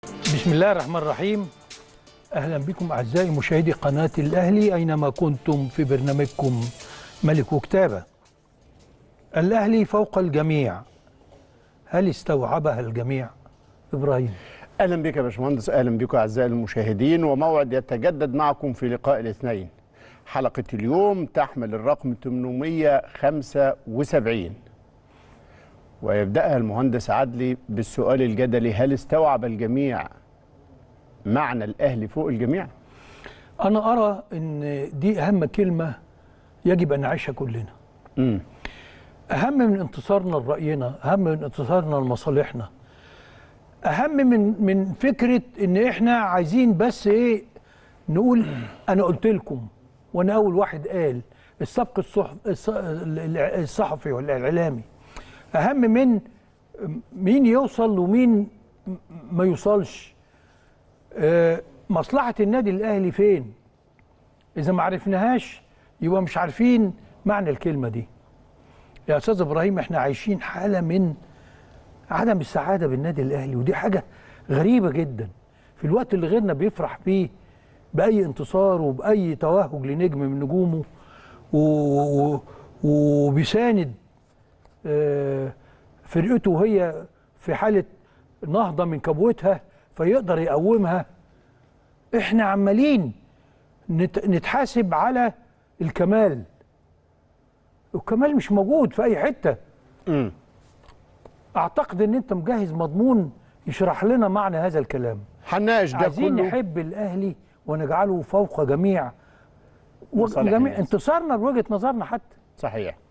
بسم الله الرحمن الرحيم اهلا بكم اعزائي مشاهدي قناه الاهلي اينما كنتم في برنامجكم ملك وكتابه. الاهلي فوق الجميع. هل استوعبها الجميع؟ ابراهيم. اهلا بك يا باشمهندس اهلا بكم اعزائي المشاهدين وموعد يتجدد معكم في لقاء الاثنين. حلقه اليوم تحمل الرقم 875 ويبداها المهندس عدلي بالسؤال الجدلي هل استوعب الجميع معنى الاهلي فوق الجميع؟ انا ارى ان دي اهم كلمه يجب ان نعيشها كلنا. امم اهم من انتصارنا لراينا، اهم من انتصارنا لمصالحنا. اهم من من فكره ان احنا عايزين بس ايه نقول انا قلت لكم وانا اول واحد قال السبق الصحف الصحفي والاعلامي اهم من مين يوصل ومين ما يوصلش آه، مصلحه النادي الاهلي فين اذا ما عرفناهاش يبقى مش عارفين معنى الكلمه دي يا استاذ ابراهيم احنا عايشين حاله من عدم السعاده بالنادي الاهلي ودي حاجه غريبه جدا في الوقت اللي غيرنا بيفرح بيه باي انتصار وباي توهج لنجم من نجومه و- و- وبيساند آه، فرقته وهي في حاله نهضه من كبوتها فيقدر يقومها احنا عمالين نت- نتحاسب على الكمال الكمال مش موجود في اي حته امم اعتقد ان انت مجهز مضمون يشرح لنا معنى هذا الكلام هنناقش ده عايزين كله نحب الاهلي ونجعله فوق جميع مصالح وجميع الناس. انتصارنا بوجهه نظرنا حتى صحيح